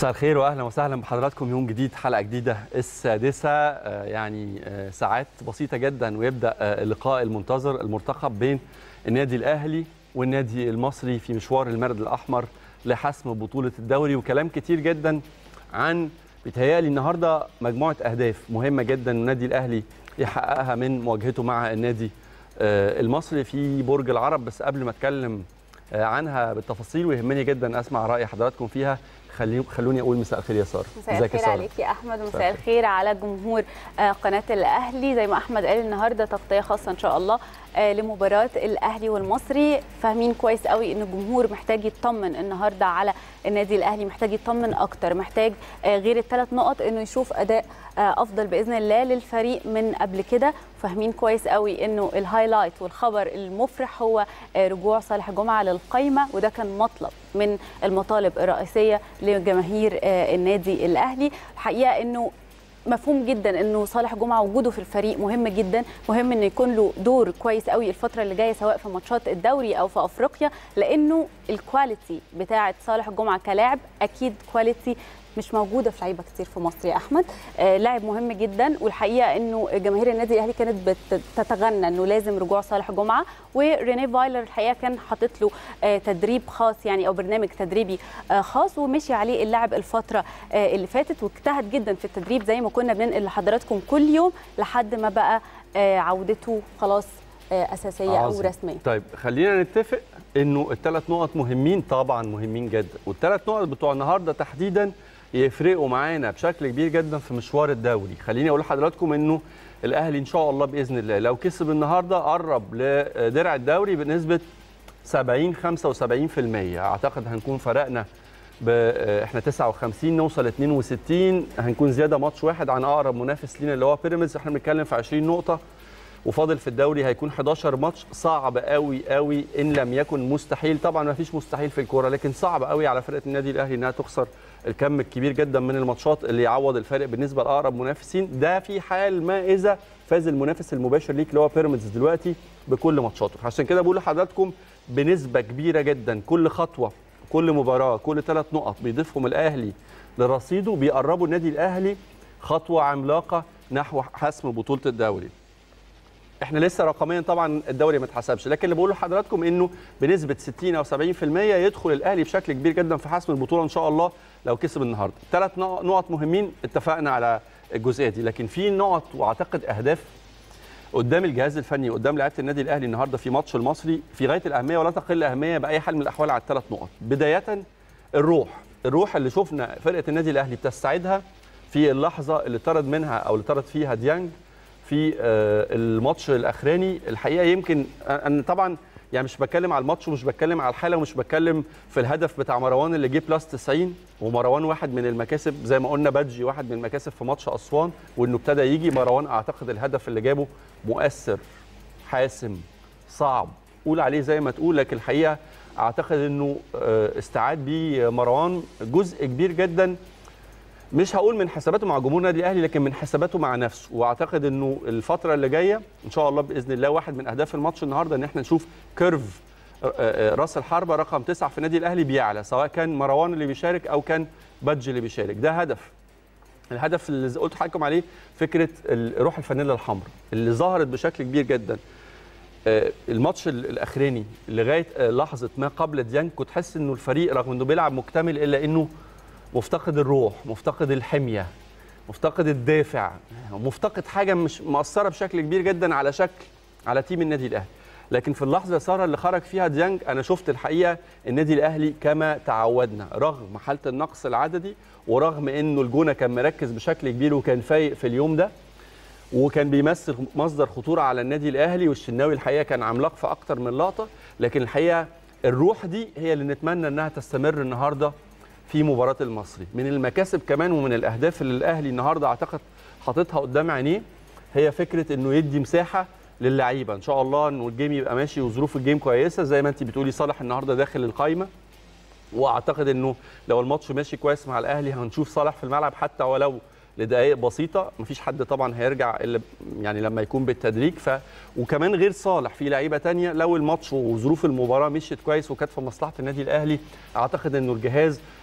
مساء الخير واهلا وسهلا بحضراتكم يوم جديد حلقه جديده السادسه آه، يعني آه، ساعات بسيطه جدا ويبدا آه، اللقاء المنتظر المرتقب بين النادي الاهلي والنادي المصري في مشوار المرد الاحمر لحسم بطوله الدوري وكلام كتير جدا عن بيتهيألي النهارده مجموعه اهداف مهمه جدا النادي الاهلي يحققها من مواجهته مع النادي آه، المصري في برج العرب بس قبل ما اتكلم آه، عنها بالتفاصيل ويهمني جدا اسمع راي حضراتكم فيها خلي خلوني اقول مساء الخير يا ساره مساء ازيك يا الخير سارة؟ عليك يا احمد مساء ومساء الخير على جمهور آه، قناه الاهلي زي ما احمد قال النهارده تغطيه خاصه ان شاء الله آه، لمباراه الاهلي والمصري فاهمين كويس قوي ان الجمهور محتاج يطمن النهارده على النادي الاهلي محتاج يطمن اكتر محتاج آه، غير الثلاث نقط انه يشوف اداء آه، افضل باذن الله للفريق من قبل كده فاهمين كويس قوي انه الهايلايت والخبر المفرح هو آه، رجوع صالح جمعه للقايمه وده كان مطلب من المطالب الرئيسيه لجماهير آه، النادي الاهلي الحقيقه انه مفهوم جدا انه صالح جمعه وجوده في الفريق مهم جدا مهم انه يكون له دور كويس قوي الفتره اللي جايه سواء في ماتشات الدوري او في افريقيا لانه الكواليتي بتاعه صالح جمعه كلاعب اكيد كواليتي مش موجوده في لعيبه كتير في مصر يا احمد آه لاعب مهم جدا والحقيقه انه جماهير النادي الاهلي كانت بتتغنى انه لازم رجوع صالح جمعه وريني فايلر الحقيقه كان حاطط له آه تدريب خاص يعني او برنامج تدريبي آه خاص ومشي عليه اللاعب الفتره آه اللي فاتت واجتهد جدا في التدريب زي ما كنا بننقل لحضراتكم كل يوم لحد ما بقى آه عودته خلاص آه اساسيه او عظيم. رسميه طيب خلينا نتفق انه الثلاث نقط مهمين طبعا مهمين جدا والثلاث نقط بتوع النهارده تحديدا يفرقوا معانا بشكل كبير جدا في مشوار الدوري خليني اقول لحضراتكم انه الاهلي ان شاء الله باذن الله لو كسب النهارده قرب لدرع الدوري بنسبه 70 75% اعتقد هنكون فرقنا ب احنا 59 نوصل 62 هنكون زياده ماتش واحد عن اقرب منافس لينا اللي هو بيراميدز احنا بنتكلم في 20 نقطه وفاضل في الدوري هيكون 11 ماتش صعب قوي قوي ان لم يكن مستحيل طبعا ما فيش مستحيل في الكوره لكن صعب قوي على فرقه النادي الاهلي انها تخسر الكم الكبير جدا من الماتشات اللي يعوض الفارق بالنسبه لاقرب منافسين ده في حال ما اذا فاز المنافس المباشر ليك اللي هو بيراميدز دلوقتي بكل ماتشاته عشان كده بقول لحضراتكم بنسبه كبيره جدا كل خطوه كل مباراه كل ثلاث نقط بيضيفهم الاهلي لرصيده بيقربوا النادي الاهلي خطوه عملاقه نحو حسم بطوله الدوري احنا لسه رقميا طبعا الدوري ما اتحسبش لكن اللي بقول لحضراتكم انه بنسبه 60 او 70% يدخل الاهلي بشكل كبير جدا في حسم البطوله ان شاء الله لو كسب النهارده ثلاث نقط مهمين اتفقنا على الجزئيه دي لكن في نقط واعتقد اهداف قدام الجهاز الفني قدام لعيبه النادي الاهلي النهارده في ماتش المصري في غايه الاهميه ولا تقل اهميه باي حال من الاحوال على الثلاث نقط بدايه الروح الروح اللي شفنا فرقه النادي الاهلي بتستعيدها في اللحظه اللي طرد منها او اللي طرد فيها ديانج في الماتش الاخراني الحقيقه يمكن انا طبعا يعني مش بتكلم على الماتش ومش بتكلم على الحاله ومش بتكلم في الهدف بتاع مروان اللي جه بلس 90 ومروان واحد من المكاسب زي ما قلنا بادجي واحد من المكاسب في ماتش اسوان وانه ابتدى يجي مروان اعتقد الهدف اللي جابه مؤثر حاسم صعب قول عليه زي ما تقول لكن الحقيقه اعتقد انه استعاد بيه مروان جزء كبير جدا مش هقول من حساباته مع جمهور النادي الاهلي لكن من حساباته مع نفسه واعتقد انه الفتره اللي جايه ان شاء الله باذن الله واحد من اهداف الماتش النهارده ان احنا نشوف كيرف راس الحربه رقم تسعة في النادي الاهلي بيعلى سواء كان مروان اللي بيشارك او كان بادج اللي بيشارك ده هدف الهدف اللي قلت لحضراتكم عليه فكره روح الفانيلا الحمراء اللي ظهرت بشكل كبير جدا الماتش الاخراني لغايه لحظه ما قبل ديانج كنت حاسس انه الفريق رغم انه بيلعب مكتمل الا انه مفتقد الروح مفتقد الحميه مفتقد الدافع مفتقد حاجه مش مأثره بشكل كبير جدا على شكل على تيم النادي الاهلي لكن في اللحظه ساره اللي خرج فيها ديانج انا شفت الحقيقه النادي الاهلي كما تعودنا رغم حاله النقص العددي ورغم انه الجونه كان مركز بشكل كبير وكان فايق في اليوم ده وكان بيمثل مصدر خطوره على النادي الاهلي والشناوي الحقيقه كان عملاق في اكتر من لقطه لكن الحقيقه الروح دي هي اللي نتمنى انها تستمر النهارده في مباراه المصري من المكاسب كمان ومن الاهداف اللي الاهلي النهارده اعتقد حاططها قدام عينيه هي فكره انه يدي مساحه للعيبه ان شاء الله انه الجيم يبقى ماشي وظروف الجيم كويسه زي ما انت بتقولي صالح النهارده داخل القايمه واعتقد انه لو الماتش ماشي كويس مع الاهلي هنشوف صالح في الملعب حتى ولو لدقائق بسيطه مفيش حد طبعا هيرجع الا يعني لما يكون بالتدريج ف وكمان غير صالح في لعيبه تانية لو الماتش وظروف المباراه مشيت كويس وكانت في مصلحه النادي الاهلي اعتقد انه الجهاز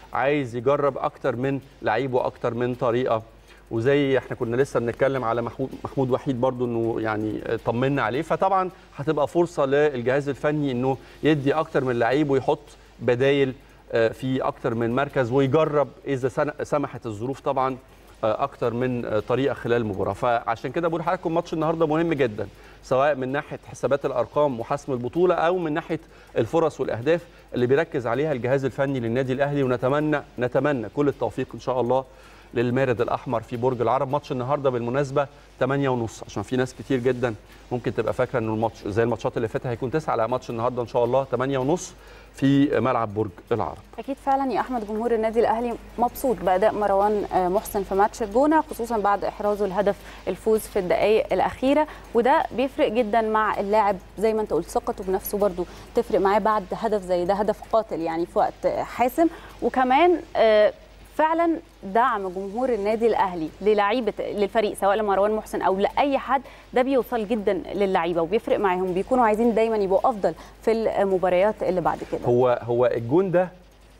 عايز يجرب اكتر من لعيب واكتر من طريقه وزي احنا كنا لسه بنتكلم على محمود محمود وحيد برضو انه يعني طمنا عليه فطبعا هتبقى فرصه للجهاز الفني انه يدي اكتر من لعيب ويحط بدايل في اكتر من مركز ويجرب اذا سمحت الظروف طبعا اكتر من طريقه خلال المباراه فعشان كده بقول لحضراتكم ماتش النهارده مهم جدا سواء من ناحيه حسابات الارقام وحسم البطوله او من ناحيه الفرص والاهداف اللي بيركز عليها الجهاز الفني للنادي الاهلي ونتمنى نتمنى كل التوفيق ان شاء الله للمارد الاحمر في برج العرب ماتش النهارده بالمناسبه 8 ونص عشان في ناس كتير جدا ممكن تبقى فاكره انه الماتش زي الماتشات اللي فاتت هيكون 9 على ماتش النهارده ان شاء الله 8 ونص في ملعب برج العرب اكيد فعلا يا احمد جمهور النادي الاهلي مبسوط باداء مروان محسن في ماتش الجونه خصوصا بعد احرازه الهدف الفوز في الدقائق الاخيره وده بيفرق جدا مع اللاعب زي ما انت قلت ثقته بنفسه برده تفرق معاه بعد هدف زي ده هدف قاتل يعني في وقت حاسم وكمان فعلا دعم جمهور النادي الاهلي للعيبه للفريق سواء لمروان محسن او لاي حد ده بيوصل جدا للعيبه وبيفرق معاهم بيكونوا عايزين دايما يبقوا افضل في المباريات اللي بعد كده هو هو الجون ده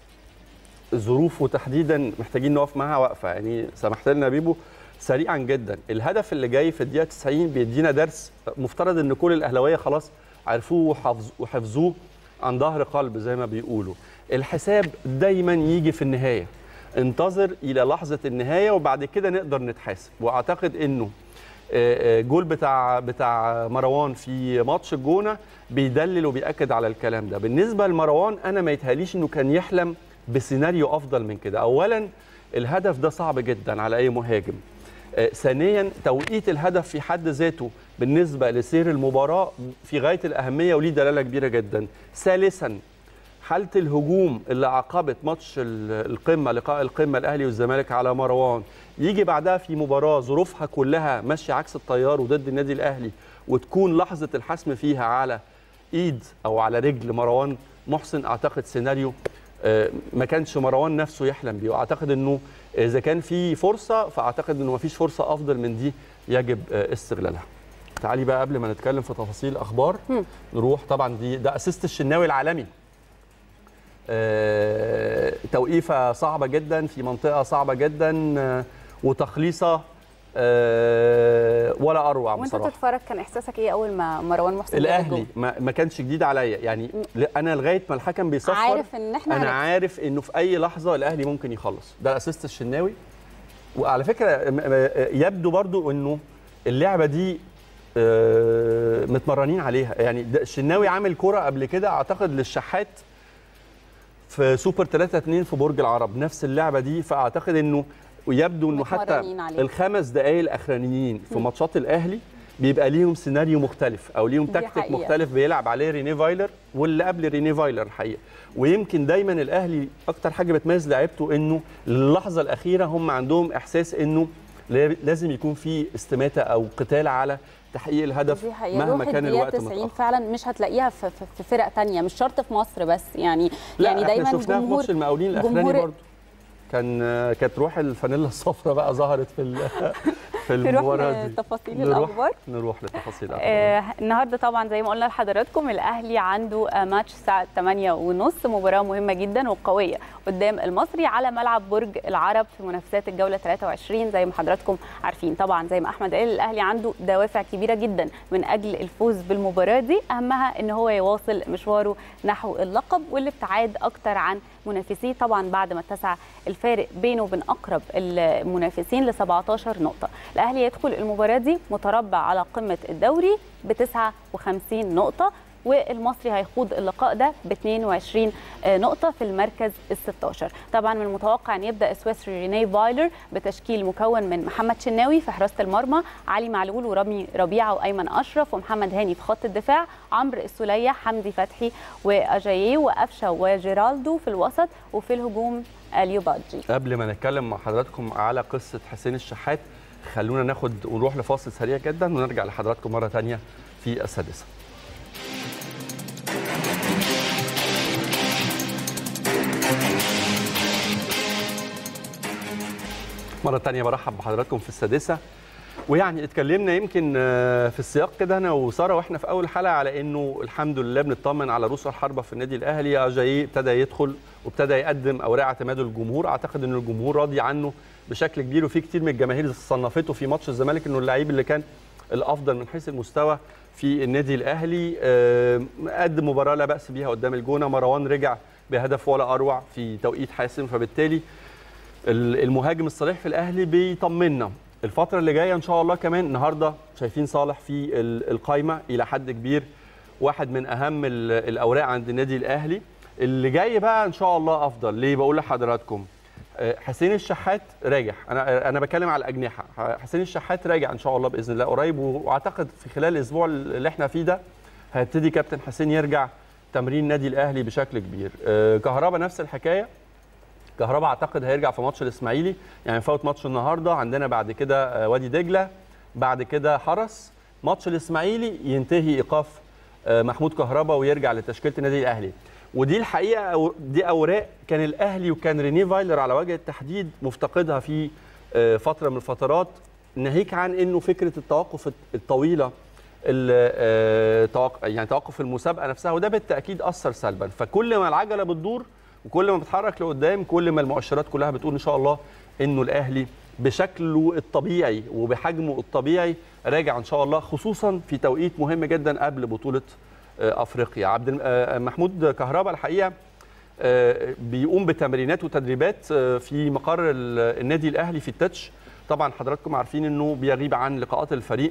ظروفه تحديدا محتاجين نقف معاها وقفه يعني سمحت لنا بيبو سريعا جدا الهدف اللي جاي في الدقيقه 90 بيدينا درس مفترض ان كل الاهلاويه خلاص عرفوه وحفظوه عن ظهر قلب زي ما بيقولوا الحساب دايما يجي في النهايه انتظر الى لحظه النهايه وبعد كده نقدر نتحاسب واعتقد انه جول بتاع بتاع مروان في ماتش الجونه بيدلل وبياكد على الكلام ده بالنسبه لمروان انا ما يتهيأليش انه كان يحلم بسيناريو افضل من كده اولا الهدف ده صعب جدا على اي مهاجم ثانيا توقيت الهدف في حد ذاته بالنسبه لسير المباراه في غايه الاهميه وليه دلاله كبيره جدا ثالثا حاله الهجوم اللي عقبت ماتش القمه لقاء القمه الاهلي والزمالك على مروان يجي بعدها في مباراه ظروفها كلها ماشيه عكس التيار وضد النادي الاهلي وتكون لحظه الحسم فيها على ايد او على رجل مروان محسن اعتقد سيناريو ما كانش مروان نفسه يحلم بيه واعتقد انه اذا كان في فرصه فاعتقد انه ما فيش فرصه افضل من دي يجب استغلالها تعالي بقى قبل ما نتكلم في تفاصيل الاخبار نروح طبعا دي ده اسيست الشناوي العالمي آه، توقيفه صعبه جدا في منطقه صعبه جدا آه، وتخليصه آه، ولا اروع وانت بصراحه بتتفرج كان احساسك ايه اول ما مروان محسن جاب الاهلي الجول؟ ما, ما كانش جديد عليا يعني ل- انا لغايه ما الحكم بيصفر عارف ان احنا انا هنكسب. عارف انه في اي لحظه الاهلي ممكن يخلص ده اسيست الشناوي وعلى فكره م- م- يبدو برضو انه اللعبه دي آه، متمرنين عليها يعني ده الشناوي عامل كرة قبل كده اعتقد للشحات في سوبر 3 2 في برج العرب نفس اللعبه دي فاعتقد انه ويبدو انه حتى متمرنين عليها. الخمس دقائق الاخرانيين في ماتشات الاهلي بيبقى ليهم سيناريو مختلف او ليهم دي تكتيك حقيقة. مختلف بيلعب عليه ريني فايلر واللي قبل ريني فايلر الحقيقه ويمكن دايما الاهلي اكتر حاجه بتميز لعيبته انه اللحظه الاخيره هم عندهم احساس انه لا- لازم يكون في استماته او قتال على تحقيق الهدف دي حقيقة مهما روح كان الدقيقة الوقت 90 متاخر فعلا مش هتلاقيها في, في, في فرق تانية مش شرط في مصر بس يعني لا يعني احنا دايما شفناها في جمهور ماتش المقاولين الاخراني جمهور- برضه كان كانت روح الفانيلا الصفراء بقى ظهرت في ال- في نروح المباراه دي لتفاصيل نروح الاخبار نروح لتفاصيل الاخبار آه النهارده طبعا زي ما قلنا لحضراتكم الاهلي عنده آه ماتش الساعه 8 ونص مباراه مهمه جدا وقويه قدام المصري على ملعب برج العرب في منافسات الجوله 23 زي ما حضراتكم عارفين طبعا زي ما احمد قال الاهلي عنده دوافع كبيره جدا من اجل الفوز بالمباراه دي اهمها ان هو يواصل مشواره نحو اللقب والابتعاد اكتر عن منافسيه طبعا بعد ما اتسع الفارق بينه وبين اقرب المنافسين ل 17 نقطه الاهلي يدخل المباراه دي متربع على قمه الدوري ب 59 نقطه والمصري هيخوض اللقاء ده ب 22 نقطة في المركز ال 16 طبعا من المتوقع أن يبدأ السويسري ريني فايلر بتشكيل مكون من محمد شناوي في حراسة المرمى علي معلول ورامي ربيعة وأيمن أشرف ومحمد هاني في خط الدفاع عمرو السولية حمدي فتحي وأجاييه وأفشا وجيرالدو في الوسط وفي الهجوم اليوبادجي قبل ما نتكلم مع حضراتكم على قصه حسين الشحات خلونا ناخد ونروح لفاصل سريع جدا ونرجع لحضراتكم مره ثانيه في السادسه مرة تانية برحب بحضراتكم في السادسة ويعني اتكلمنا يمكن آه، في السياق كده انا وساره واحنا في اول حلقه على انه الحمد لله بنطمن على روس الحربه في النادي الاهلي اجاي ابتدى يدخل وابتدى يقدم اوراق اعتماده للجمهور اعتقد ان الجمهور راضي عنه بشكل كبير وفي كتير من الجماهير صنفته في ماتش الزمالك انه اللعيب اللي كان الافضل من حيث المستوى في النادي الاهلي آه، قدم مباراه لا باس بيها قدام الجونه مروان رجع بهدف ولا اروع في توقيت حاسم فبالتالي ال- المهاجم الصريح في الاهلي بيطمنا الفتره اللي جايه ان شاء الله كمان النهارده شايفين صالح في ال- القايمه الى حد كبير واحد من اهم ال- الاوراق عند النادي الاهلي اللي جاي بقى ان شاء الله افضل ليه بقول لحضراتكم آه، حسين الشحات راجع انا انا بتكلم على الاجنحه حسين الشحات راجع ان شاء الله باذن الله قريب واعتقد في خلال الاسبوع اللي احنا فيه ده هيبتدي كابتن حسين يرجع تمرين نادي الاهلي بشكل كبير آه، كهربا نفس الحكايه كهربا اعتقد هيرجع في ماتش الاسماعيلي يعني فوت ماتش النهارده عندنا بعد كده آه، وادي دجله بعد كده حرس ماتش الاسماعيلي ينتهي ايقاف آه، محمود كهربا ويرجع لتشكيله النادي الاهلي ودي الحقيقه أو- دي اوراق كان الاهلي وكان ريني فايلر على وجه التحديد مفتقدها في آه، فتره من الفترات ناهيك عن انه فكره التوقف الطويله ال- آه، توق- يعني توقف المسابقه نفسها وده بالتاكيد اثر سلبا فكل ما العجله بتدور وكل ما بتتحرك لقدام كل ما المؤشرات كلها بتقول ان شاء الله انه الاهلي بشكله الطبيعي وبحجمه الطبيعي راجع ان شاء الله خصوصا في توقيت مهم جدا قبل بطوله آه، افريقيا عبد الم- آه، محمود كهربا الحقيقه آه، بيقوم بتمرينات وتدريبات آه، في مقر ال- النادي الاهلي في التتش طبعا حضراتكم عارفين انه بيغيب عن لقاءات الفريق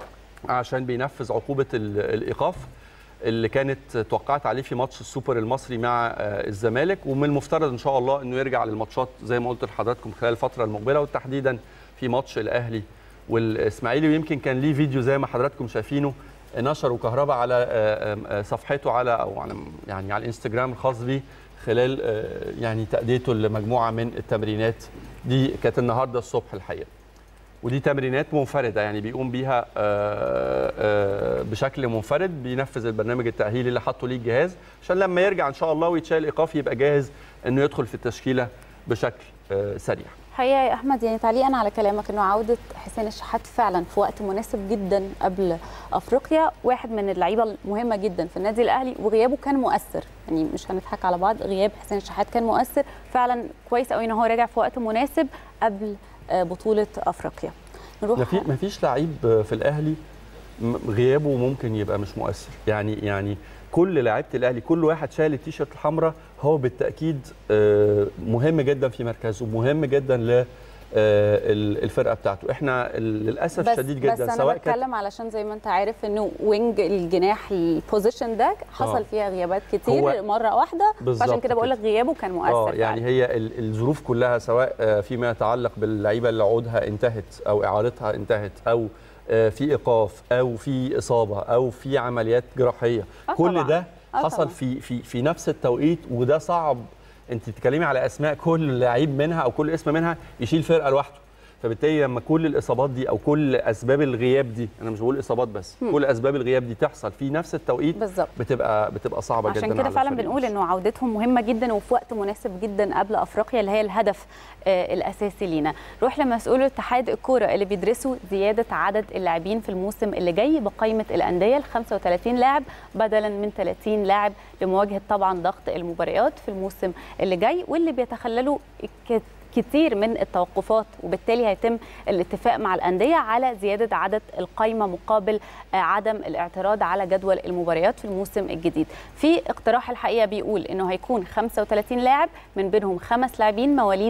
عشان بينفذ عقوبه ال- الايقاف اللي كانت توقعت عليه في ماتش السوبر المصري مع آه، الزمالك ومن المفترض ان شاء الله انه يرجع للماتشات زي ما قلت لحضراتكم خلال الفتره المقبله وتحديدا في ماتش الاهلي والاسماعيلي ويمكن كان ليه فيديو زي ما حضراتكم شايفينه نشره كهربا على آه، آه، صفحته على او على يعني على الانستجرام الخاص بيه خلال آه، يعني تاديته لمجموعه من التمرينات دي كانت النهارده الصبح الحقيقه ودي تمرينات منفرده يعني بيقوم بيها آه، آه، بشكل منفرد بينفذ البرنامج التاهيلي اللي حطه ليه الجهاز عشان لما يرجع ان شاء الله ويتشال ايقاف يبقى جاهز انه يدخل في التشكيله بشكل آه، سريع حقيقه يا احمد يعني تعليقا على كلامك انه عوده حسين الشحات فعلا في وقت مناسب جدا قبل افريقيا واحد من اللعيبه المهمه جدا في النادي الاهلي وغيابه كان مؤثر يعني مش هنضحك على بعض غياب حسين الشحات كان مؤثر فعلا كويس قوي ان هو راجع في وقت مناسب قبل آه، بطوله افريقيا نروح ما في ما فيش لعيب في الاهلي م- غيابه ممكن يبقى مش مؤثر يعني يعني كل لعيبه الاهلي كل واحد شايل التيشيرت الحمراء هو بالتاكيد آه، مهم جدا في مركزه مهم جدا ل آه، ال- الفرقه بتاعته احنا ال- للاسف بس شديد بس جدا انا سواء كانت بتكلم علشان زي ما انت عارف انه وينج الجناح البوزيشن ده حصل آه. فيها غيابات كتير هو مره واحده بالظبط فعشان كده بقول لك كده. غيابه كان مؤثر اه فعلاً. يعني هي ال- الظروف كلها سواء آه، فيما يتعلق باللعيبه اللي عقودها انتهت او اعارتها انتهت او آه، في ايقاف او في اصابه او في عمليات جراحيه آه كل طبعاً. ده آه حصل طبعاً. في في في نفس التوقيت وده صعب انت بتتكلمي على اسماء كل لعيب منها او كل اسم منها يشيل فرقه لوحده فبالتالي لما كل الاصابات دي او كل اسباب الغياب دي انا مش بقول اصابات بس هم. كل اسباب الغياب دي تحصل في نفس التوقيت بالظبط بتبقى بتبقى صعبه جدا عشان كده على فعلا الفريق. بنقول انه عودتهم مهمه جدا وفي وقت مناسب جدا قبل افريقيا اللي هي الهدف آه الاساسي لينا نروح لمسؤول اتحاد الكوره اللي بيدرسوا زياده عدد اللاعبين في الموسم اللي جاي بقائمه الانديه ل 35 لاعب بدلا من 30 لاعب لمواجهه طبعا ضغط المباريات في الموسم اللي جاي واللي بيتخللوا ك- كتير من التوقفات وبالتالي هيتم الاتفاق مع الأندية على زيادة عدد القايمة مقابل آه، عدم الاعتراض على جدول المباريات في الموسم الجديد في اقتراح الحقيقة بيقول أنه هيكون 35 لاعب من بينهم خمس لاعبين مواليد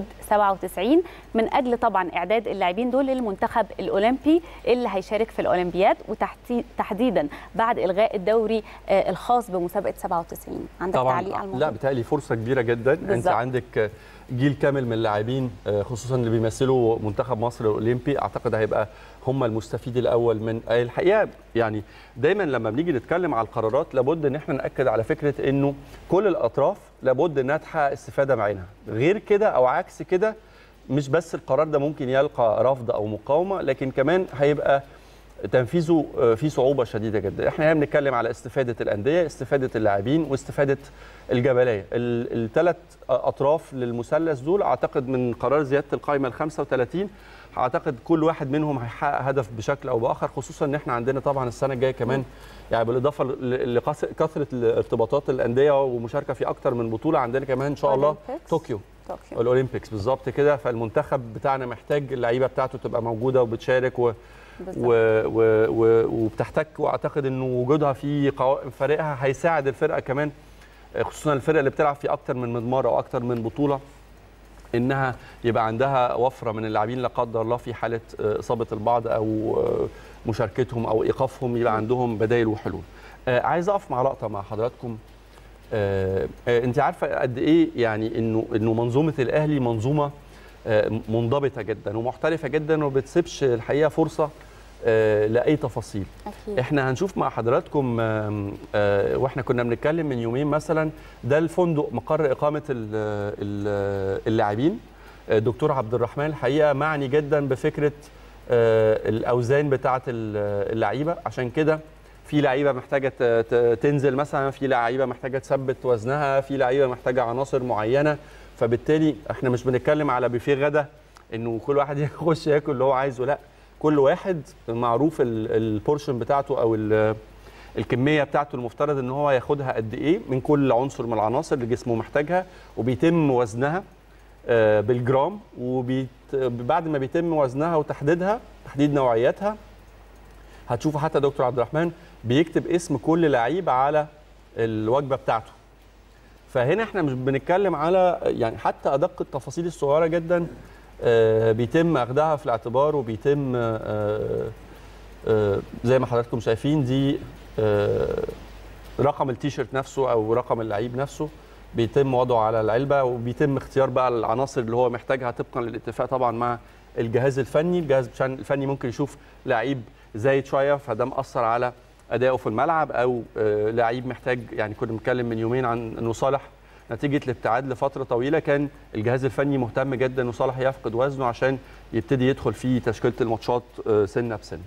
97 من أجل طبعا إعداد اللاعبين دول للمنتخب الأولمبي اللي هيشارك في الأولمبياد وتحديدا بعد إلغاء الدوري آه، الخاص بمسابقة 97 عندك طبعا تعليق على الموضوع؟ لا بتهيألي فرصه كبيره جدا انت بالظبط. عندك جيل كامل من اللاعبين آه، خصوصا اللي بيمثلوا منتخب مصر الاولمبي اعتقد هيبقى هم المستفيد الاول من آه، الحقيقه يعني دايما لما بنيجي نتكلم على القرارات لابد ان احنا ناكد على فكره انه كل الاطراف لابد انها تحقق استفاده معينها غير كده او عكس كده مش بس القرار ده ممكن يلقى رفض او مقاومه لكن كمان هيبقى تنفيذه آه، فيه صعوبه شديده جدا احنا هنا بنتكلم على استفاده الانديه استفاده اللاعبين واستفاده الجبليه الثلاث اطراف للمثلث دول اعتقد من قرار زياده القائمه ال 35 اعتقد كل واحد منهم هيحقق هدف بشكل او باخر خصوصا ان احنا عندنا طبعا السنه الجايه كمان يعني بالاضافه ل- لكثره ارتباطات الانديه ومشاركه في اكتر من بطوله عندنا كمان ان شاء الله أولمبيكس. طوكيو طوكيو الاولمبيكس بالظبط كده فالمنتخب بتاعنا محتاج اللعيبه بتاعته تبقى موجوده وبتشارك و... بالظبط. و... و... و... وبتحتك واعتقد انه وجودها في قوا... فريقها هيساعد الفرقه كمان خصوصا الفرقه اللي بتلعب في اكتر من مضمار او اكتر من بطوله انها يبقى عندها وفره من اللاعبين لا قدر الله في حاله آه، اصابه البعض او آه، مشاركتهم او ايقافهم يبقى عندهم بدائل وحلول. آه، عايز اقف مع لقطه مع حضراتكم آه، آه، انت عارفه قد ايه يعني انه انه منظومه الاهلي منظومه آه، منضبطه جدا ومحترفه جدا وما بتسيبش الحقيقه فرصه آه، لاي تفاصيل. اكيد احنا هنشوف مع حضراتكم آم، آه، واحنا كنا بنتكلم من يومين مثلا ده الفندق مقر اقامه ال- ال- اللاعبين آه، دكتور عبد الرحمن الحقيقه معني جدا بفكره آه، الاوزان بتاعه ال- اللعيبه عشان كده في لعيبه محتاجه ت- ت- تنزل مثلا في لعيبه محتاجه تثبت وزنها في لعيبه محتاجه عناصر معينه فبالتالي احنا مش بنتكلم على بوفيه غدا انه كل واحد يخش ياكل اللي هو عايزه لا كل واحد معروف ال- البورشن بتاعته او ال- الكميه بتاعته المفترض ان هو ياخدها قد ايه من كل عنصر من العناصر اللي جسمه محتاجها وبيتم وزنها آه، بالجرام وبعد ما بيتم وزنها وتحديدها تحديد نوعياتها هتشوفوا حتى دكتور عبد الرحمن بيكتب اسم كل لعيب على الوجبه بتاعته فهنا احنا مش بنتكلم على يعني حتى ادق التفاصيل الصغيره جدا آه، بيتم اخدها في الاعتبار وبيتم آه، آه، زي ما حضراتكم شايفين دي آه، رقم التيشيرت نفسه او رقم اللعيب نفسه بيتم وضعه على العلبه وبيتم اختيار بقى العناصر اللي هو محتاجها طبقا للاتفاق طبعا مع الجهاز الفني الجهاز عشان الفني ممكن يشوف لعيب زايد شويه فده مأثر على ادائه في الملعب او آه، لعيب محتاج يعني كنا بنتكلم من يومين عن انه صالح نتيجه الابتعاد لفتره طويله كان الجهاز الفني مهتم جدا انه صالح يفقد وزنه عشان يبتدي يدخل في تشكيله الماتشات آه، سنه بسنه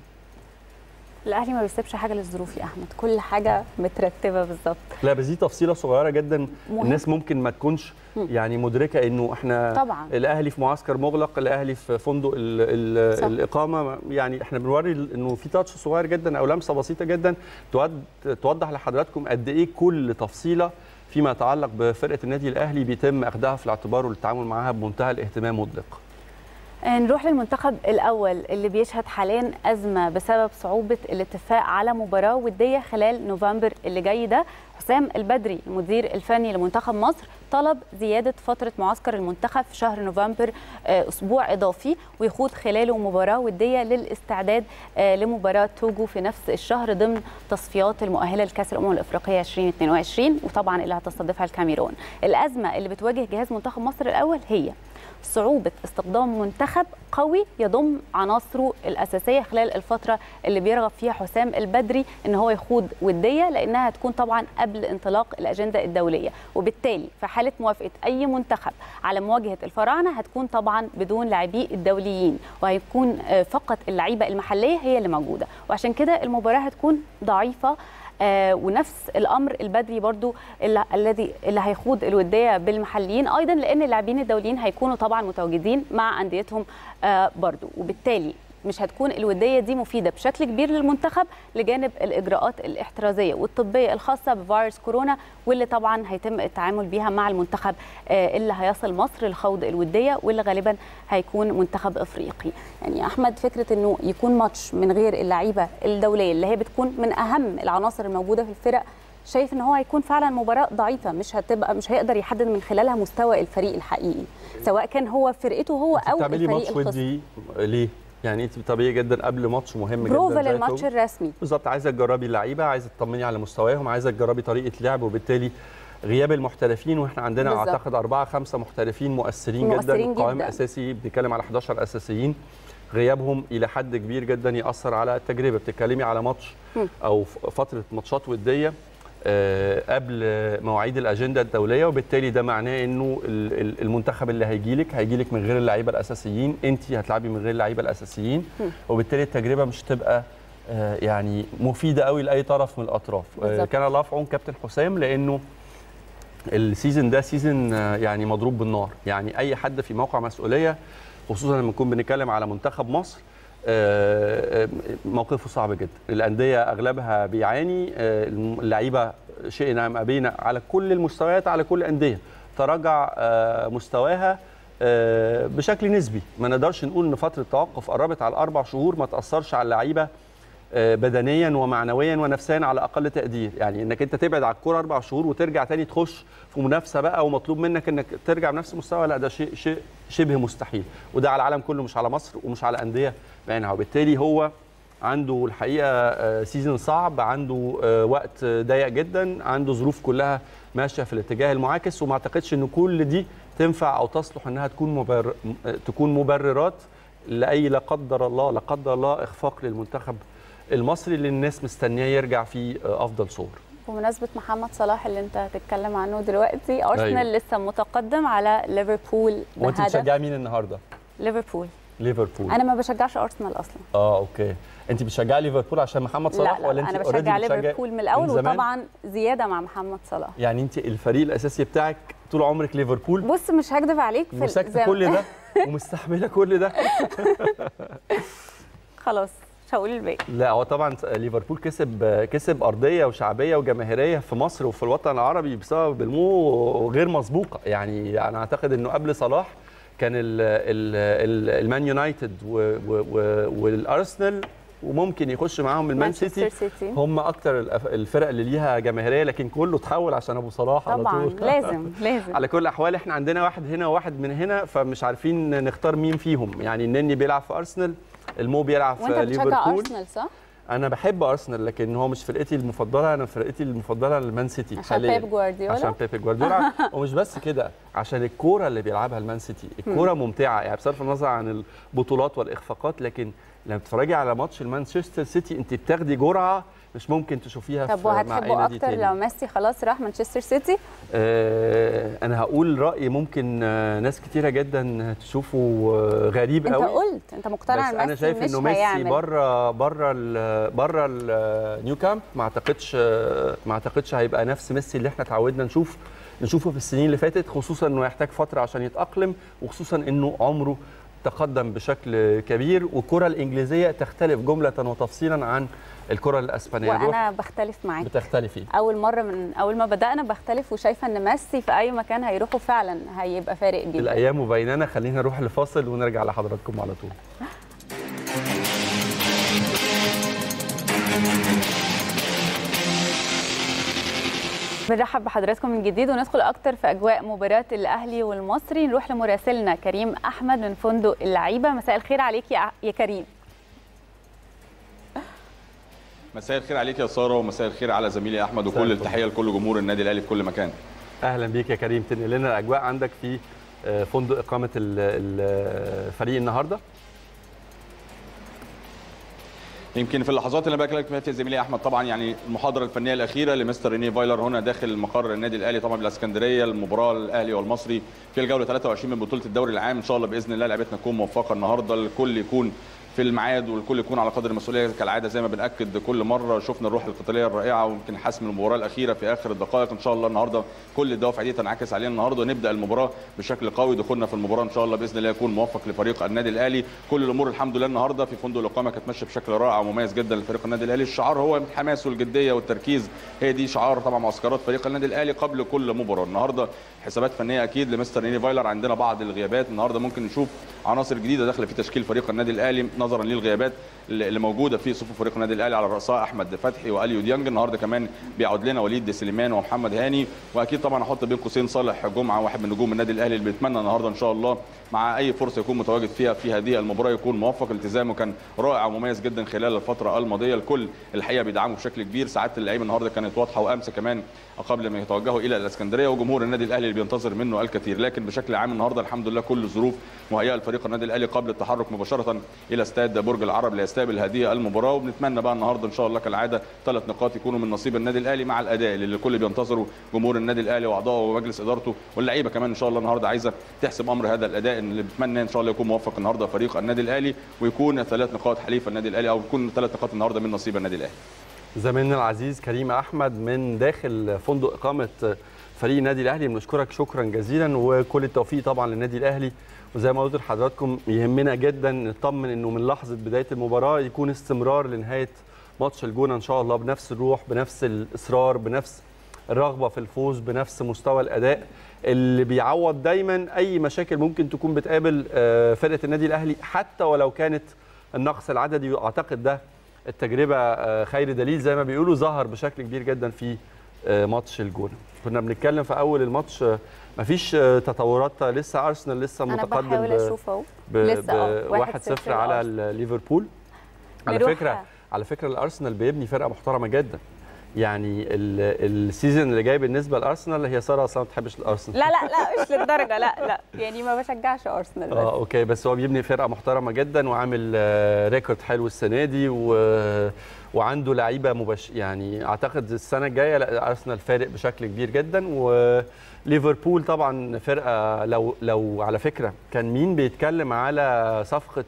الاهلي ما بيسيبش حاجه للظروف يا احمد كل حاجه مترتبه بالظبط لا بس دي تفصيله صغيره جدا مهم. الناس ممكن ما تكونش يعني مدركه انه احنا طبعا. الاهلي في معسكر مغلق الاهلي في فندق ال ال صح. الاقامه يعني احنا بنوري انه في تاتش صغير جدا او لمسه بسيطه جدا تود توضح لحضراتكم قد ايه كل تفصيله فيما يتعلق بفرقه النادي الاهلي بيتم اخذها في الاعتبار والتعامل معها بمنتهى الاهتمام مطلق آه، نروح للمنتخب الاول اللي بيشهد حاليا ازمه بسبب صعوبه الاتفاق على مباراه وديه خلال نوفمبر اللي جاي ده حسام البدري المدير الفني لمنتخب مصر طلب زياده فتره معسكر المنتخب في شهر نوفمبر آه، اسبوع اضافي ويخوض خلاله مباراه وديه للاستعداد آه، لمباراه توجو في نفس الشهر ضمن تصفيات المؤهله لكاس الامم الافريقيه 2022 وطبعا اللي هتستضيفها الكاميرون الازمه اللي بتواجه جهاز منتخب مصر الاول هي صعوبة استخدام منتخب قوي يضم عناصره الأساسية خلال الفترة اللي بيرغب فيها حسام البدري إن هو يخوض ودية لأنها هتكون طبعا قبل انطلاق الأجندة الدولية وبالتالي في حالة موافقة أي منتخب على مواجهة الفراعنة هتكون طبعا بدون لاعبي الدوليين وهيكون آه، فقط اللعيبة المحلية هي اللي موجودة وعشان كده المباراة هتكون ضعيفة آه ونفس الامر البدري برضو اللي الذي اللي هيخوض الوديه بالمحليين ايضا لان اللاعبين الدوليين هيكونوا طبعا متواجدين مع انديتهم آه برضو وبالتالي مش هتكون الوديه دي مفيده بشكل كبير للمنتخب لجانب الاجراءات الاحترازيه والطبيه الخاصه بفيروس كورونا واللي طبعا هيتم التعامل بيها مع المنتخب آه اللي هيصل مصر لخوض الوديه واللي غالبا هيكون منتخب افريقي يعني احمد فكره انه يكون ماتش من غير اللعيبه الدوليه اللي هي بتكون من اهم العناصر الموجوده في الفرق شايف ان هو هيكون فعلا مباراه ضعيفه مش هتبقى مش هيقدر يحدد من خلالها مستوى الفريق الحقيقي سواء كان هو فرقته هو او بتعملي الفريق ماتش الخصم ودي ليه؟ يعني انت طبيعي جدا قبل ماتش مهم جدا بروفا زي للماتش توجو. الرسمي بالظبط عايزه تجربي اللعيبه عايزه تطمني على مستواهم عايزه تجربي طريقه لعب وبالتالي غياب المحترفين واحنا عندنا بالظبط. اعتقد اربعه خمسه محترفين مؤثرين, مؤثرين جدا قائم جداً. اساسي بنتكلم على 11 اساسيين غيابهم الى حد كبير جدا ياثر على التجربه بتتكلمي على ماتش مم. او ف- فتره ماتشات وديه آه، قبل مواعيد الاجنده الدوليه وبالتالي ده معناه انه ال- ال- المنتخب اللي هيجي لك هيجي لك من غير اللعيبه الاساسيين انت هتلعبي من غير اللعيبه الاساسيين مم. وبالتالي التجربه مش هتبقى آه، يعني مفيده قوي لاي طرف من الاطراف آه، بالظبط. كان الله في عون كابتن حسام لانه السيزون ده سيزون آه، يعني مضروب بالنار يعني اي حد في موقع مسؤوليه خصوصا لما نكون بنتكلم على منتخب مصر آه، آه، موقفه صعب جدا الانديه اغلبها بيعاني آه، اللعيبه شئنا ام ابينا على كل المستويات على كل الانديه تراجع آه، مستواها آه، بشكل نسبي ما نقدرش نقول ان فتره التوقف قربت على الاربع شهور ما تاثرش على اللعيبه آه، بدنيا ومعنويا ونفسيا على اقل تقدير يعني انك انت تبعد على الكوره اربع شهور وترجع تاني تخش في منافسه بقى ومطلوب منك انك ترجع بنفس المستوى لا ده شيء شيء شبه مستحيل وده على العالم كله مش على مصر ومش على انديه بعينها وبالتالي هو عنده الحقيقه آه، سيزون صعب عنده آه، وقت ضيق جدا عنده ظروف كلها ماشيه في الاتجاه المعاكس وما اعتقدش ان كل دي تنفع او تصلح انها تكون مبرر تكون مبررات لاي لا قدر الله لا قدر الله اخفاق للمنتخب المصري اللي الناس مستنياه يرجع في افضل صور بمناسبه محمد صلاح اللي انت هتتكلم عنه دلوقتي ارسنال أيوة. لسه متقدم على ليفربول وانت بهدف بتشجعي مين النهارده ليفربول ليفربول انا ما بشجعش ارسنال اصلا اه اوكي انت بتشجعي ليفربول عشان محمد صلاح لا لا ولا انت انا already بشجع بتشجعي ليفربول من الاول من زمان؟ وطبعا زياده مع محمد صلاح يعني انت الفريق الاساسي بتاعك طول عمرك ليفربول بص مش هكدب عليك في ال- وساكته زي- كل ده ومستحمله كل ده خلاص مش هقول الباقي لا هو طبعا ليفربول كسب كسب ارضيه وشعبيه وجماهيريه في مصر وفي الوطن العربي بسبب المو غير مسبوقه يعني انا اعتقد انه قبل صلاح كان ال- ال- ال- المان يونايتد و- و- و- والارسنال وممكن يخش معاهم المان سيتي مانشستر سيتي هم اكتر الأف- الفرق اللي ليها جماهيريه لكن كله اتحول عشان ابو صلاح على طبعا طول لازم لازم على كل الاحوال احنا عندنا واحد هنا وواحد من هنا فمش عارفين نختار مين فيهم يعني النني بيلعب في ارسنال المو بيلعب وانت في بتشجع ليفربول ارسنال صح؟ انا بحب ارسنال لكن هو مش فرقتي المفضله انا فرقتي المفضله المان سيتي عشان بيب جوارديولا عشان بيب جوارديولا ومش بس كده عشان الكوره اللي بيلعبها المان سيتي الكوره ممتعه يعني بصرف النظر عن البطولات والاخفاقات لكن لما بتتفرجي على ماتش المانشستر سيتي انت بتاخدي جرعه مش ممكن تشوفيها طب في مع اي وهتحبه نادي اكتر تاني. لو ميسي خلاص راح مانشستر سيتي آه انا هقول راي ممكن آه ناس كتيره جدا تشوفه آه غريب انت قوي قلت انت مقتنع بس ان انا ميسي شايف مش انه ميسي هيعمل بره بره ال- بره النيو كامب ما اعتقدش ما اعتقدش هيبقى نفس ميسي اللي احنا اتعودنا نشوف نشوفه في السنين اللي فاتت خصوصا انه يحتاج فتره عشان يتاقلم وخصوصا انه عمره تقدم بشكل كبير والكره الانجليزيه تختلف جمله وتفصيلا عن الكره الاسبانيه روح وانا بختلف معاك بتختلفي اول مره من اول ما بدانا بختلف وشايفه ان ميسي في اي مكان هيروحوا فعلا هيبقى فارق جدا الايام بيننا خلينا نروح لفاصل ونرجع لحضراتكم على طول بنرحب بحضراتكم من جديد وندخل اكتر في اجواء مباراه الاهلي والمصري نروح لمراسلنا كريم احمد من فندق اللعيبه مساء الخير عليك يا يا كريم مساء الخير عليك يا ساره ومساء الخير على زميلي احمد مساء وكل الفل. التحيه لكل جمهور النادي الاهلي في كل مكان اهلا بيك يا كريم تنقل لنا الاجواء عندك في آه، فندق اقامه ال- ال- الفريق النهارده يمكن في اللحظات اللي انا بكلمك فيها يا زميلي احمد طبعا يعني المحاضره الفنيه الاخيره لمستر ريني فايلر هنا داخل مقر النادي الاهلي طبعا بالاسكندريه المباراه الاهلي والمصري في الجوله 23 من بطوله الدوري العام ان شاء الله باذن الله لعبتنا تكون موفقه النهارده الكل يكون في الميعاد والكل يكون على قدر المسؤوليه كالعاده زي ما بناكد كل مره شفنا الروح القتاليه الرائعه ويمكن حسم المباراه الاخيره في اخر الدقائق ان شاء الله النهارده كل الدوافع دي تنعكس علينا النهارده ونبدا المباراه بشكل قوي دخولنا في المباراه ان شاء الله باذن الله يكون موفق لفريق النادي الاهلي كل الامور الحمد لله النهارده في فندق الاقامه كانت ماشيه بشكل رائع ومميز جدا لفريق النادي الاهلي الشعار هو الحماس والجديه والتركيز هي دي شعار طبعا معسكرات فريق النادي الاهلي قبل كل مباراه النهارده حسابات فنيه اكيد لمستر نيني فايلر عندنا بعض الغيابات النهارده ممكن نشوف عناصر جديده داخله في تشكيل فريق النادي الاهلي نظرا للغيابات اللي موجوده في صفوف فريق النادي الاهلي على راسها احمد فتحي واليو ديانج النهارده كمان بيعود لنا وليد سليمان ومحمد هاني واكيد طبعا احط بين قوسين صالح جمعه واحد من نجوم النادي الاهلي اللي بيتمنى النهارده ان شاء الله مع اي فرصه يكون متواجد فيها في هذه المباراه يكون موفق التزامه كان رائع ومميز جدا خلال الفتره الماضيه الكل الحقيقه بيدعمه بشكل كبير سعاده اللعيبه النهارده كانت واضحه وامس كمان قبل ما يتوجهوا الى الاسكندريه وجمهور النادي الاهلي اللي بينتظر منه الكثير لكن بشكل عام النهارده الحمد لله كل الظروف مهيئه لفريق النادي الاهلي قبل التحرك مباشره الى استاد استاد برج العرب ليستقبل هذه المباراه وبنتمنى بقى النهارده ان شاء الله كالعاده ثلاث نقاط يكونوا من نصيب النادي الاهلي مع الاداء اللي الكل بينتظره جمهور النادي الاهلي واعضائه ومجلس ادارته واللعيبه كمان ان شاء الله النهارده عايزه تحسم امر هذا الاداء اللي بتمنى ان شاء الله يكون موفق النهارده فريق النادي الاهلي ويكون ثلاث نقاط حليف النادي الاهلي او يكون ثلاث نقاط النهارده من نصيب النادي الاهلي زميلنا العزيز كريم احمد من داخل فندق اقامه فريق النادي الاهلي بنشكرك شكرا جزيلا وكل التوفيق طبعا للنادي الاهلي وزي ما قلت لحضراتكم يهمنا جدا نطمن انه من لحظه بدايه المباراه يكون استمرار لنهايه ماتش الجونه ان شاء الله بنفس الروح بنفس الاصرار بنفس الرغبه في الفوز بنفس مستوى الاداء اللي بيعوض دايما اي مشاكل ممكن تكون بتقابل فرقه النادي الاهلي حتى ولو كانت النقص العددي واعتقد ده التجربه خير دليل زي ما بيقولوا ظهر بشكل كبير جدا في ماتش الجونه كنا بنتكلم في اول الماتش مفيش تطورات لسه ارسنال لسه متقدم انا بحاول اشوف اهو لسه 1-0 على ليفربول على فكره على فكره الارسنال بيبني فرقه محترمه جدا يعني السيزون اللي جاي بالنسبه لارسنال هي ساره اصلا ما بتحبش الارسنال لا لا لا مش للدرجه لا لا يعني ما بشجعش ارسنال اه اوكي بس هو بيبني فرقه محترمه جدا وعامل ريكورد حلو السنه دي و... وعنده لعيبه مبش يعني اعتقد السنه الجايه لا ارسنال فارق بشكل كبير جدا وليفربول طبعا فرقه لو لو على فكره كان مين بيتكلم على صفقه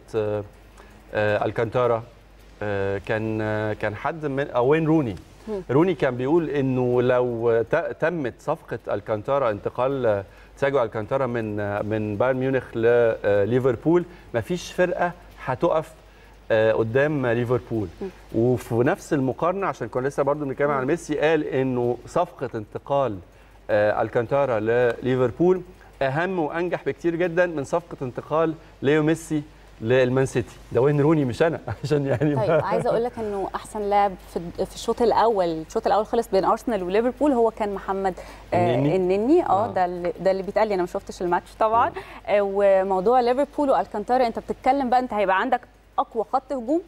الكانتارا كان كان حد من وين روني روني كان بيقول انه لو تمت صفقه الكانتارا انتقال تياجو الكانتارا من من بايرن ميونخ لليفربول مفيش فرقه هتقف قدام ليفربول وفي نفس المقارنه عشان كنا لسه برضو بنتكلم عن ميسي قال انه صفقه انتقال الكانتارا لليفربول اهم وانجح بكتير جدا من صفقه انتقال ليو ميسي للمان سيتي ده وين روني مش انا عشان يعني طيب عايزه اقول لك انه احسن لاعب في في الشوط الاول الشوط الاول خلص بين ارسنال وليفربول هو كان محمد النني, النني اه ده اللي ده اللي بيتقال لي انا ما شفتش الماتش طبعا آه وموضوع ليفربول والكانتارا انت بتتكلم بقى انت هيبقى عندك اقوى خط هجوم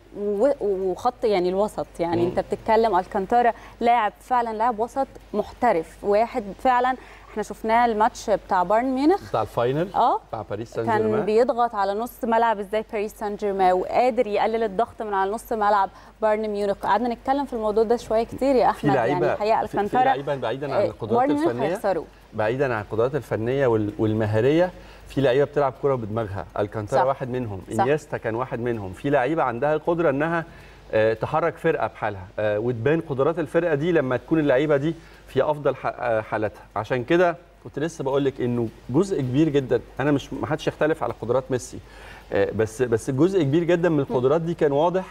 وخط يعني الوسط يعني م. انت بتتكلم الكانتارا لاعب فعلا لاعب وسط محترف واحد فعلا احنا شفناه الماتش بتاع بايرن ميونخ بتاع الفاينل اه بتاع باريس سان جيرمان كان بيضغط على نص ملعب ازاي باريس سان جيرمان وقادر يقلل الضغط من على نص ملعب بايرن ميونخ قعدنا نتكلم في الموضوع ده شويه كتير يا احمد يعني الحقيقه الكانتارا في لعيبه بعيدا عن القدرات الفنيه بعيدا عن القدرات الفنيه والمهاريه في لعيبه بتلعب كره بدماغها الكانتارا واحد منهم انيستا كان واحد منهم في لعيبه عندها القدره انها تحرك فرقه بحالها وتبان قدرات الفرقه دي لما تكون اللعيبه دي في افضل حالاتها عشان كده كنت لسه بقول لك انه جزء كبير جدا انا مش ما حدش يختلف على قدرات ميسي بس بس جزء كبير جدا من القدرات دي كان واضح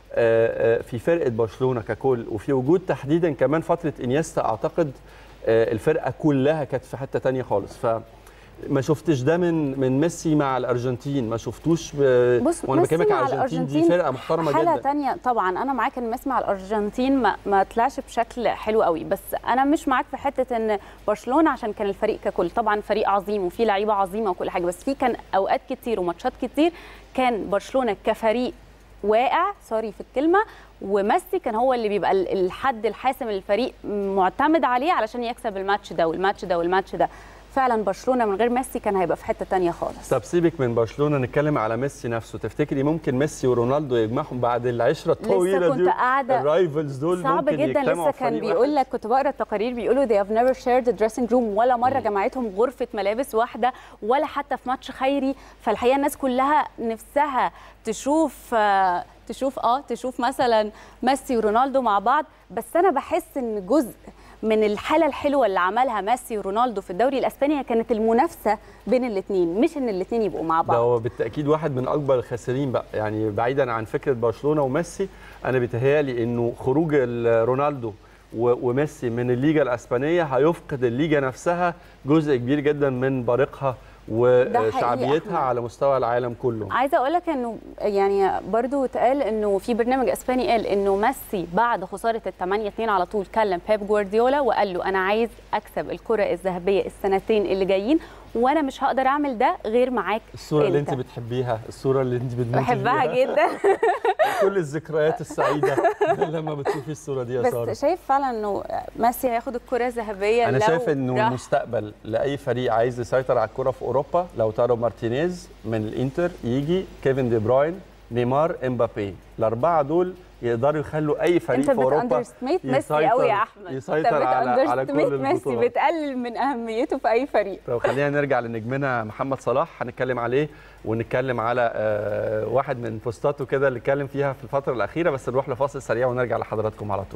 في فرقه برشلونه ككل وفي وجود تحديدا كمان فتره انيستا اعتقد الفرقه كلها كانت في حته ثانيه خالص ف ما شفتش ده من من ميسي مع الارجنتين ما شفتوش ب... بص وانا بكلمك على الارجنتين دي فرقه محترمه حالة جدا تانية طبعا انا معاك ان ميسي مع الارجنتين ما, ما طلعش بشكل حلو قوي بس انا مش معاك في حته ان برشلونه عشان كان الفريق ككل طبعا فريق عظيم وفيه لعيبه عظيمه وكل حاجه بس في كان اوقات كتير وماتشات كتير كان برشلونه كفريق واقع سوري في الكلمه وميسي كان هو اللي بيبقى الحد الحاسم للفريق معتمد عليه علشان يكسب الماتش ده والماتش ده والماتش ده فعلا برشلونه من غير ميسي كان هيبقى في حته تانية خالص طب سيبك من برشلونه نتكلم على ميسي نفسه تفتكري ممكن ميسي ورونالدو يجمعهم بعد العشره الطويله لسه كنت دي قاعده الرايفلز دول صعب ممكن جدا يجتمعوا لسه في كان فريق بيقول واحد؟ لك كنت بقرا التقارير بيقولوا they have never shared a dressing room ولا مره جمعتهم غرفه ملابس واحده ولا حتى في ماتش خيري فالحقيقه الناس كلها نفسها تشوف آه، تشوف اه تشوف مثلا ميسي ورونالدو مع بعض بس انا بحس ان جزء من الحاله الحلوه اللي عملها ميسي ورونالدو في الدوري الاسباني هي كانت المنافسه بين الاثنين مش ان الاثنين يبقوا مع ده بعض هو بالتاكيد واحد من اكبر الخاسرين بقى يعني بعيدا عن فكره برشلونه وميسي انا بيتهيالي انه خروج ال- رونالدو و- وميسي من الليجا الاسبانيه هيفقد الليجا نفسها جزء كبير جدا من بريقها حقيقي وشعبيتها أحمد. على مستوى العالم كله عايزه اقول لك انه يعني برضو اتقال انه في برنامج اسباني قال انه ميسي بعد خساره ال 8 2 على طول كلم بيب جوارديولا وقال له انا عايز اكسب الكره الذهبيه السنتين اللي جايين وانا مش هقدر اعمل ده غير معاك الصوره اللي انت بتحبيها الصوره اللي انت بتموتي بحبها فيها. جدا كل الذكريات السعيده لما بتشوفي الصوره دي يا ساره بس شايف فعلا انه ميسي هياخد الكره الذهبيه انا لو شايف انه راح المستقبل لاي فريق عايز يسيطر على الكره في اوروبا لو تارو مارتينيز من الانتر يجي كيفن دي بروين نيمار امبابي الاربعه دول يقدروا يخلوا اي فريق انت في اوروبا بتاندرستميت ميسي يسيطر- قوي يا احمد يسيطر على على كل ميسي البطولات بتقلل من اهميته في اي فريق طب خلينا نرجع لنجمنا محمد صلاح هنتكلم عليه ونتكلم على آه، واحد من بوستاته كده اللي اتكلم فيها في الفتره الاخيره بس نروح لفاصل سريع ونرجع لحضراتكم على طول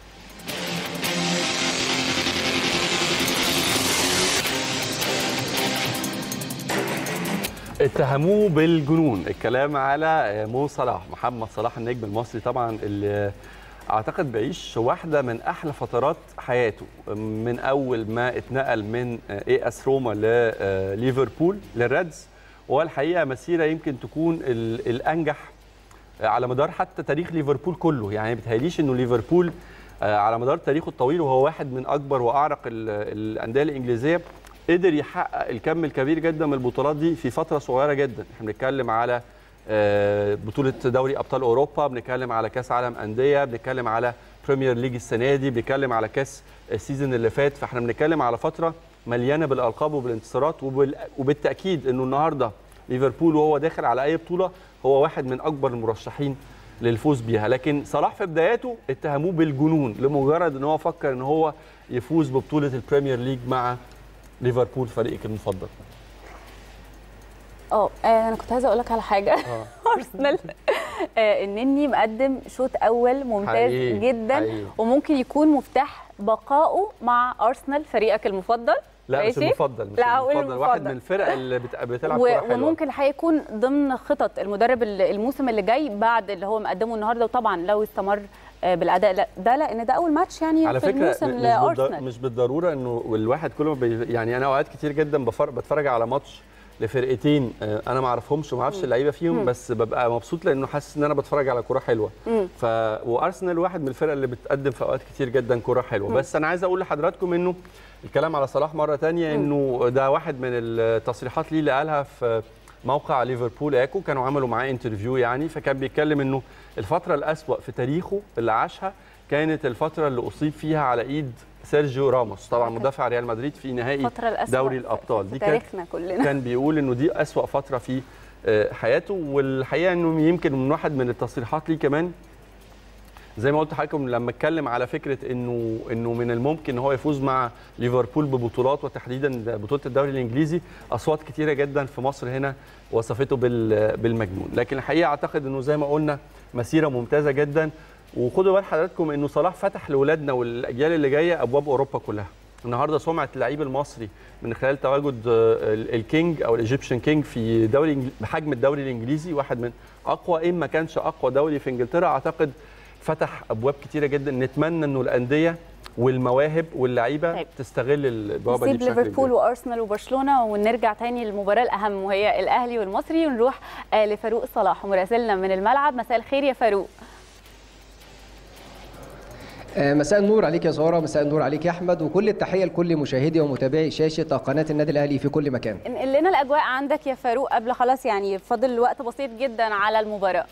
اتهموه بالجنون الكلام على مو صلاح محمد صلاح النجم المصري طبعا اللي اعتقد بيعيش واحده من احلى فترات حياته من اول ما اتنقل من اي اس روما لليفربول للريدز والحقيقه مسيره يمكن تكون ال- الانجح على مدار حتى تاريخ ليفربول كله يعني ما بتهيأليش انه ليفربول آه، على مدار تاريخه الطويل وهو واحد من اكبر واعرق ال- الانديه الانجليزيه قدر يحقق الكم الكبير جدا من البطولات دي في فتره صغيره جدا احنا بنتكلم على آه، بطوله دوري ابطال اوروبا بنتكلم على كاس عالم انديه بنتكلم على بريمير ليج السنه دي بنتكلم على كاس السيزون اللي فات فاحنا بنتكلم على فتره مليانه بالالقاب وبالانتصارات وبال... وبالتاكيد انه النهارده ليفربول وهو داخل على اي بطوله هو واحد من اكبر المرشحين للفوز بيها لكن صلاح في بداياته اتهموه بالجنون لمجرد ان هو فكر ان هو يفوز ببطوله البريمير ليج مع ليفربول فريقك المفضل اه آه، انا كنت عايزه اقول لك على حاجه اه ارسنال آه، النني مقدم شوط اول ممتاز حقيقي، جدا حقيقي. وممكن يكون مفتاح بقائه مع ارسنال فريقك المفضل لا مش ماشي؟ المفضل مش لا، هقول المفضل واحد المفضل. من الفرق اللي بت- بتلعب و- كوره حلوه وممكن الحقيقه يكون ضمن خطط المدرب ال- الموسم اللي جاي بعد اللي هو مقدمه النهارده وطبعا لو استمر آه، بالاداء لا- ده لان ده اول ماتش يعني على في فكره الموسم مش, بالضر... لارسنال مش بالضروره انه الواحد كل ما بي... يعني انا اوقات كتير جدا بفر... بتفرج على ماتش لفرقتين آه، انا ما اعرفهمش وما اعرفش اللعيبه فيهم بس ببقى مبسوط لانه حاسس ان انا بتفرج على كوره حلوه مم. ف وارسنال واحد من الفرق اللي بتقدم في اوقات كتير جدا كوره حلوه بس انا عايز اقول لحضراتكم انه الكلام على صلاح مره تانية انه ده واحد من التصريحات ليه اللي قالها في موقع ليفربول اكو كانوا عملوا معاه انترفيو يعني فكان بيتكلم انه الفتره الاسوا في تاريخه اللي عاشها كانت الفتره اللي اصيب فيها على ايد سيرجيو راموس طبعا كانت مدافع ريال مدريد في نهائي الفتره الاسوأ دوري في- الابطال في دي كانت تاريخنا كلنا كان بيقول انه دي اسوا فتره في آه، حياته والحقيقه انه يمكن من واحد من التصريحات ليه كمان زي ما قلت لحضراتكم لما اتكلم على فكره انه انه من الممكن ان هو يفوز مع ليفربول ببطولات وتحديدا بطوله الدوري الانجليزي اصوات كتيره جدا في مصر هنا وصفته بال- بالمجنون لكن الحقيقه اعتقد انه زي ما قلنا مسيره ممتازه جدا وخدوا بال حضراتكم انه صلاح فتح لاولادنا والاجيال اللي جايه ابواب اوروبا كلها النهارده سمعه اللعيب المصري من خلال تواجد آه، ال- الكينج او الايجيبشن كينج في دوري إنجل- بحجم الدوري الانجليزي واحد من اقوى ان ما كانش اقوى دوري في انجلترا اعتقد فتح ابواب كتيره جدا نتمنى انه الانديه والمواهب واللعيبه طيب. تستغل البوابه دي نسيب بشكل ليفربول كبير وارسنال وبرشلونه ونرجع تاني للمباراه الاهم وهي الاهلي والمصري ونروح آه، لفاروق صلاح مراسلنا من الملعب مساء الخير يا فاروق آه، مساء النور عليك يا زهره مساء النور عليك يا احمد وكل التحيه لكل مشاهدي ومتابعي شاشه قناه النادي الاهلي في كل مكان انقل لنا الاجواء عندك يا فاروق قبل خلاص يعني فاضل وقت بسيط جدا على المباراه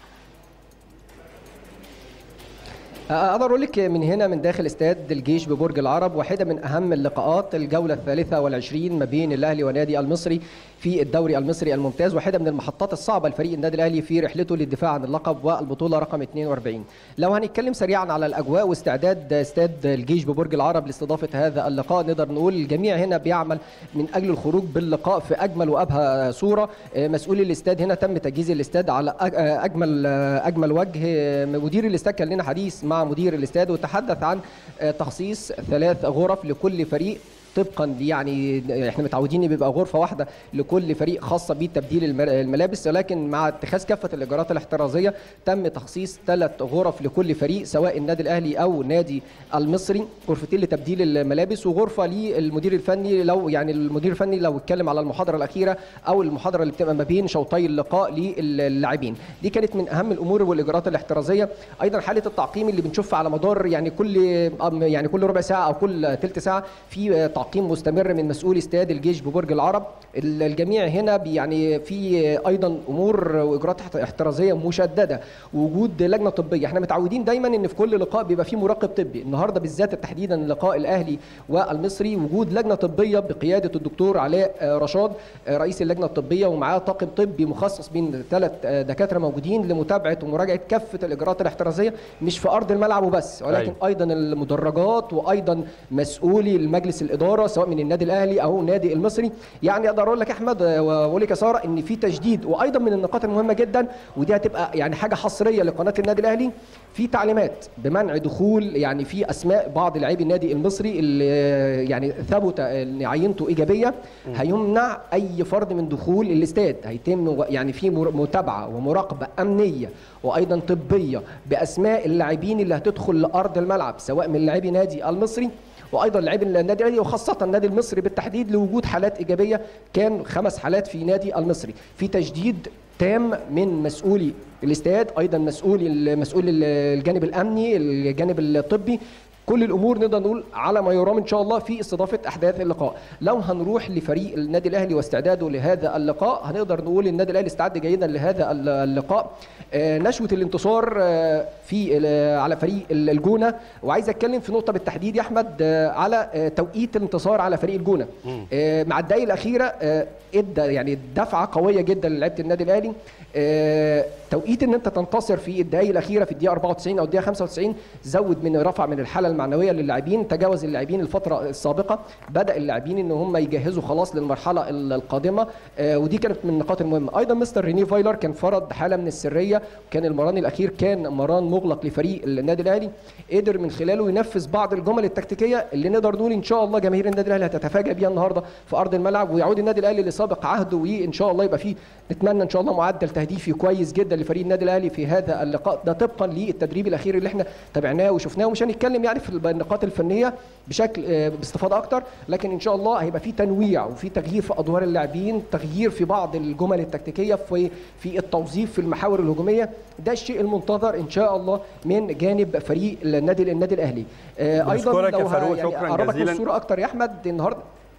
آه، اقدر اقول لك من هنا من داخل استاد الجيش ببرج العرب واحده من اهم اللقاءات الجوله الثالثه والعشرين ما بين الاهلي والنادي المصري في الدوري المصري الممتاز واحده من المحطات الصعبه لفريق النادي الاهلي في رحلته للدفاع عن اللقب والبطوله رقم 42 لو هنتكلم سريعا على الاجواء واستعداد استاد الجيش ببرج العرب لاستضافه هذا اللقاء نقدر نقول الجميع هنا بيعمل من اجل الخروج باللقاء في اجمل وابهى صوره آه، مسؤولي الاستاد هنا تم تجهيز الاستاد على أج- آه، اجمل آه، اجمل وجه آه، مدير الاستاد كان لنا حديث مع مدير الاستاد وتحدث عن آه، تخصيص ثلاث غرف لكل فريق طبقا يعني احنا متعودين بيبقى غرفه واحده لكل فريق خاصه بتبديل الم- الملابس ولكن مع اتخاذ كافه الاجراءات الاحترازيه تم تخصيص ثلاث غرف لكل فريق سواء النادي الاهلي او نادي المصري غرفتين لتبديل الملابس وغرفه للمدير الفني لو يعني المدير الفني لو اتكلم على المحاضره الاخيره او المحاضره اللي بتبقى ما بين شوطي اللقاء للاعبين دي كانت من اهم الامور والاجراءات الاحترازيه ايضا حاله التعقيم اللي بنشوفها على مدار يعني كل يعني كل ربع ساعه او كل ثلث ساعه في تعقيم تعقيم مستمر من مسؤول استاد الجيش ببرج العرب الجميع هنا يعني في ايضا امور واجراءات احترازيه مشدده وجود لجنه طبيه احنا متعودين دايما ان في كل لقاء بيبقى فيه مراقب طبي النهارده بالذات تحديدا لقاء الاهلي والمصري وجود لجنه طبيه بقياده الدكتور علاء رشاد رئيس اللجنه الطبيه ومعاه طاقم طبي مخصص بين ثلاث دكاتره موجودين لمتابعه ومراجعه كافه الاجراءات الاحترازيه مش في ارض الملعب وبس ولكن أيوة. ايضا المدرجات وايضا مسؤولي المجلس الاداره سواء من النادي الاهلي او النادي المصري يعني اقدر اقول لك يا احمد واقول لك يا ساره ان في تجديد وايضا من النقاط المهمه جدا ودي هتبقى يعني حاجه حصريه لقناه النادي الاهلي في تعليمات بمنع دخول يعني في اسماء بعض لاعبي النادي المصري اللي يعني ثبت ان عينته ايجابيه هيمنع اي فرد من دخول الاستاد هيتم يعني في مر- متابعه ومراقبه امنيه وايضا طبيه باسماء اللاعبين اللي هتدخل لارض الملعب سواء من لاعبي نادي المصري وايضا لاعبي النادي الاهلي وخاصه النادي المصري بالتحديد لوجود حالات ايجابيه كان خمس حالات في نادي المصري في تجديد تام من مسؤولي الاستاد ايضا مسؤولي مسؤول الجانب الامني الجانب الطبي كل الامور نقدر نقول على ما يرام ان شاء الله في استضافه احداث اللقاء لو هنروح لفريق النادي الاهلي واستعداده لهذا اللقاء هنقدر نقول النادي الاهلي استعد جيدا لهذا اللقاء آه، نشوه الانتصار آه، في ال- على فريق الجونه وعايز اتكلم في نقطه بالتحديد يا احمد آه، على آه، توقيت الانتصار على فريق الجونه آه، مع الدقائق الاخيره آه، ادى يعني دفعه قويه جدا للعيبه النادي الاهلي آه، توقيت ان انت تنتصر في الدقائق الاخيره في الدقيقه 94 او الدقيقه 95 زود من رفع من الحاله المعنويه للاعبين تجاوز اللاعبين الفتره السابقه بدا اللاعبين ان هم يجهزوا خلاص للمرحله ال- القادمه آه، ودي كانت من النقاط المهمه ايضا مستر ريني فايلر كان فرض حاله من السريه كان المران الاخير كان مران مغلق لفريق النادي الاهلي قدر من خلاله ينفذ بعض الجمل التكتيكيه اللي نقدر نقول ان شاء الله جماهير النادي الاهلي هتتفاجئ بيها النهارده في ارض الملعب ويعود النادي الاهلي لسابق عهده وان شاء الله يبقى فيه نتمنى ان شاء الله معدل تهديفي كويس جدا لفريق النادي الاهلي في هذا اللقاء ده طبقا للتدريب الاخير اللي احنا تابعناه وشفناه ومش هنتكلم يعني في النقاط الفنيه بشكل آه، باستفاضه اكتر لكن ان شاء الله هيبقى في تنويع وفي تغيير في ادوار اللاعبين تغيير في بعض الجمل التكتيكيه في في التوظيف في المحاور الهجوميه ده الشيء المنتظر ان شاء الله من جانب فريق النادي النادي الاهلي آه، ايضا بشكرك يا لو ه- فاروق، يعني شكراً اقربك جزيلاً. الصوره اكتر يا احمد النهارده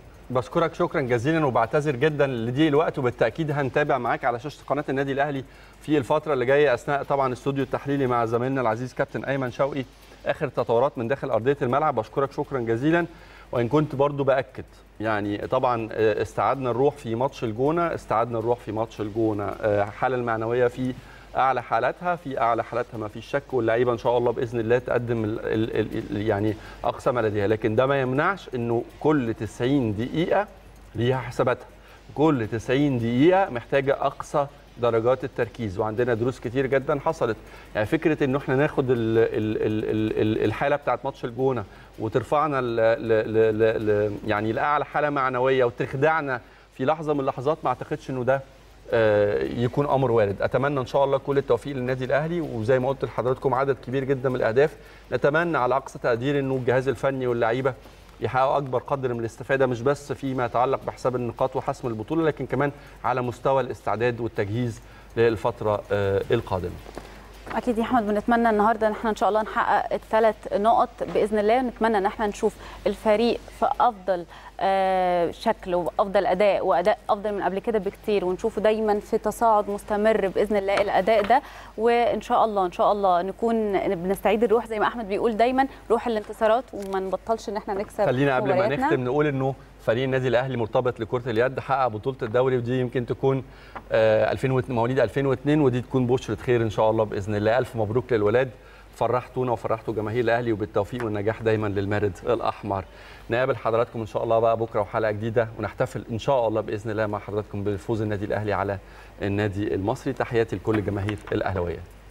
بشكرك شكرا جزيلا وبعتذر جدا لضيق الوقت وبالتاكيد هنتابع معاك على شاشه قناه النادي الاهلي في الفتره اللي جايه اثناء طبعا الاستوديو التحليلي مع زميلنا العزيز كابتن ايمن شوقي اخر التطورات من داخل ارضيه الملعب بشكرك شكرا جزيلا وان كنت برضو باكد يعني طبعا استعدنا الروح في ماتش الجونه استعدنا الروح في ماتش الجونه الحاله المعنويه في اعلى حالاتها في اعلى حالاتها ما فيش شك واللعيبه ان شاء الله باذن الله تقدم ال ال ال يعني اقصى ما لديها لكن ده ما يمنعش انه كل 90 دقيقه ليها حساباتها كل 90 دقيقه محتاجه اقصى درجات التركيز وعندنا دروس كتير جدا حصلت يعني فكره انه احنا ناخد ال ال ال ال الحاله بتاعت ماتش الجونه وترفعنا ل ل ل ل يعني لاعلى حاله معنويه وتخدعنا في لحظه من اللحظات ما اعتقدش انه ده آه، يكون امر وارد اتمنى ان شاء الله كل التوفيق للنادي الاهلي وزي ما قلت لحضراتكم عدد كبير جدا من الاهداف نتمنى على اقصى تقدير انه الجهاز الفني واللعيبه يحققوا اكبر قدر من الاستفاده مش بس فيما يتعلق بحساب النقاط وحسم البطوله لكن كمان على مستوى الاستعداد والتجهيز للفتره آه، القادمه اكيد يا احمد بنتمنى النهارده ان احنا ان شاء الله نحقق الثلاث نقط باذن الله نتمنى ان احنا نشوف الفريق في افضل آه، شكل وافضل اداء واداء افضل من قبل كده بكتير ونشوفه دايما في تصاعد مستمر باذن الله الاداء ده وان شاء الله ان شاء الله نكون بنستعيد الروح زي ما احمد بيقول دايما روح الانتصارات وما نبطلش ان احنا نكسب خلينا قبل ما مبارياتنا. نختم نقول انه فريق النادي الاهلي مرتبط لكره اليد حقق بطوله الدوري ودي يمكن تكون آه، 2002 مواليد 2002 ودي تكون بشره خير ان شاء الله باذن الله الف مبروك للولاد فرحتونا وفرحتوا جماهير الاهلي وبالتوفيق والنجاح دايما للمارد الاحمر نقابل حضراتكم ان شاء الله بقى بكره وحلقه جديده ونحتفل ان شاء الله باذن الله مع حضراتكم بفوز النادي الاهلي على النادي المصري تحياتي لكل جماهير الاهلاويه